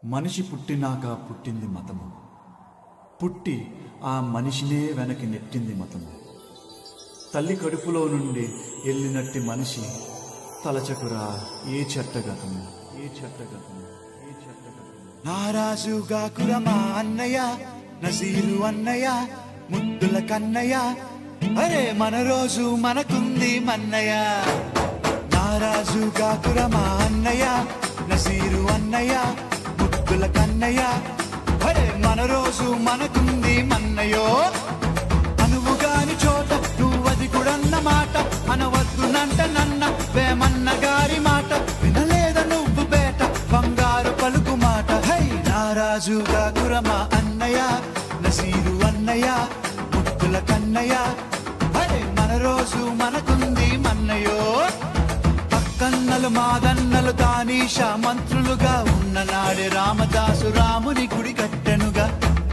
మనిషి పుట్టినాక పుట్టింది మతము పుట్టి ఆ మనిషినే వెనక్కి నెట్టింది మతము తల్లి కడుపులో నుండి వెళ్ళినట్టి మనిషి తలచకురా ఏ చెట్టగతము ఏ చెట్టగతము ఏ చెట్టగతము నారాజుగా కురమా అన్నయ్య నజీరు అన్నయ్య ముద్దుల కన్నయ్య అరే మన రోజు మనకుంది మన్నయ్య నారాజుగా కురమా అన్నయ్య నజీరు అన్నయ్య ముద్దుల కన్నయ్య అరే మన రోజు మనకుంది మన్నయ్యో అనువుగాని చోట నువ్వది కూడన్న మాట అనవద్దునంట నన్న వేమన్న గారి మాట వినలేద నువ్వు బేట బంగారు పలుకు మాట హై నారాజుగా కురమా అన్నయ్య నసీరు అన్నయ్య ముద్దుల కన్నయ్య హై మన రోజు మనకుంది మన్నయ్యో పక్కన్నలు మాదన్నలు తానీష మంత్రులుగా ఉన్న నాడే రామదాసు రాముని గుడి కట్టెనుగా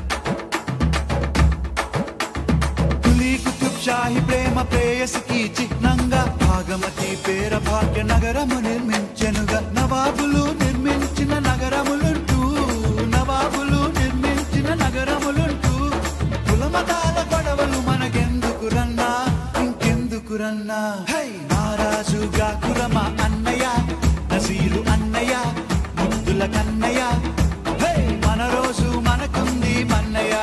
కులీ కుతుబ్ షాహి ప్రేమ ప్రేయసికి చిహ్నంగా భాగమతి పేర భాగ్య నగరము నిర్మించెనుగా నవాబులు నిర్మించిన నగరములుంటూ నవాబులు నిర్మించిన నగరములుంటూ కులమతాల గొడవలు మనకెందుకురన్నా ఇంకెందుకురన్నా హై నారాజుగా కురమ అన్నయ్య నసీరు అన్నయ్య ముద్దుల కన్నయ్య హై మన రోజు మనకుంది మన్నయ్య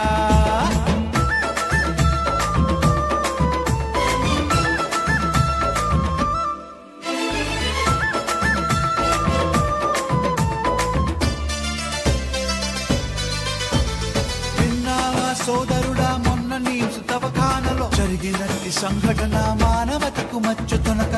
విన్నావా సోదరుడా మొన్న నీ తవఖానలో జరిగినట్టి సంఘటన మానవతకు మచ్చుతునక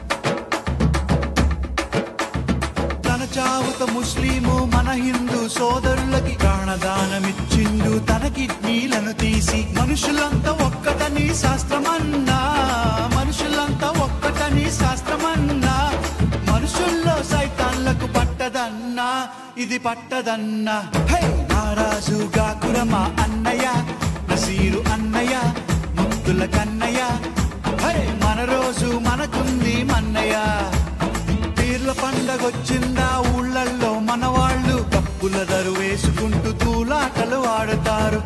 తన చావుత ముస్లిము మన హిందూ సోదరులకి ప్రాణదానమిచ్చిండు తన కిడ్నీలను తీసి మనుషులంతా ఒక్కటని శాస్త్రమన్నా మనుషులంతా ఒక్కటని శాస్త్రమన్నా మనుషుల్లో సైతాన్లకు పట్టదన్నా ఇది పట్టదన్నా హై నారాజుగా కురమా అన్నయ్య నసీరు అన్నయ్య ముద్దుల కన్నయ్య హై మన రోజు మనకుంది మన్నయ్య పీర్ల పండగొచ్చిందా ఊళ్ళల్లో మన వాళ్ళు కప్పుల దరు వేసుకుంటూ తూలాటలు ఆడుతారు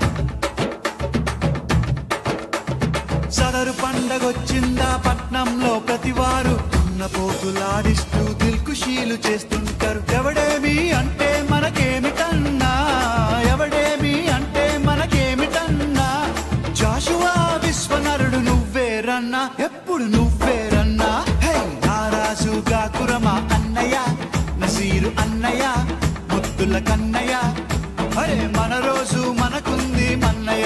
సదరు పండగొచ్చిందా పట్నంలో ప్రతివారు ఉన్న పోతులాడిస్తూ దిల్కుషీలు చేస్తుంటారు ఎవడేమి అంటే మనకేమిటన్నా ఎవడేమి అంటే మనకేమిటన్నా జాషువా విశ్వనరుడు నువ్వేరన్నా ఎప్పుడు నువ్వేరన్నా హే నారాజుగా కురమా అన్నయ్య నసీరు అన్నయ్య ముద్దుల కన్నయ్య అరే మన రోజు మనకుంది మన్నయ్య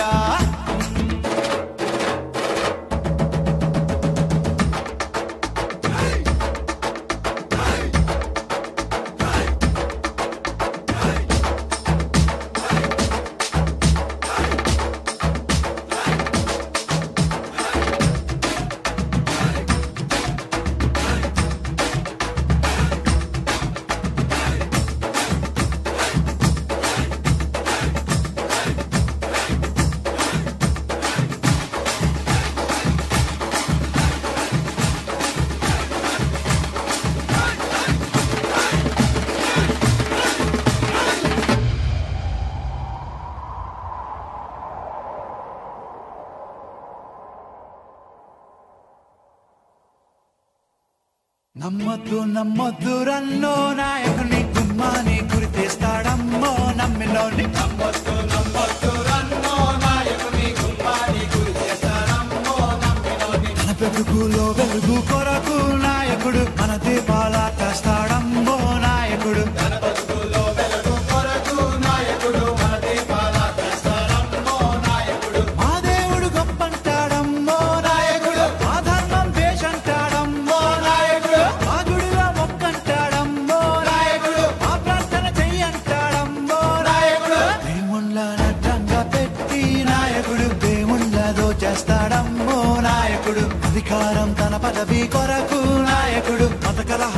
నమ్మద్దు నమ్మద్దు రన్నో నాయకుని గుమ్మాని గురి తెస్తాడమ్మో నమ్మినోని నమ్మద్దు నమ్మద్దు రన్నో నాయకుని గుమ్మాని గురి తెస్తాడమ్మో నమ్మినోని మన బ్రతుకులో వెలుగు కొరకు నాయకుడు మన దీపాల తెస్తాడమ్మో నాయకుడు మన బ్రతుకులో వెలుగు కొరకు నాయకుడు మన దీపాల తెస్తాడమ్మో నాయకుడు మా దేవుడు గొప్పంటాడమ్మో నాయకుడు మా ధర్మం పేషంటాడమ్మో నాయకుడు మా గుడిలో మొక్కంటాడమ్మో నాయకుడు మా ప్రార్థన చెయ్యంటాడమ్మో నాయకుడు దేవుళ్ళ నడ్డంగా పెట్టి నాయకుడు దేవుళ్ళదో చేస్తాడమ్మో నాయకుడు అధికారం తన పదవి కొరకు నాయకుడు మత కలహ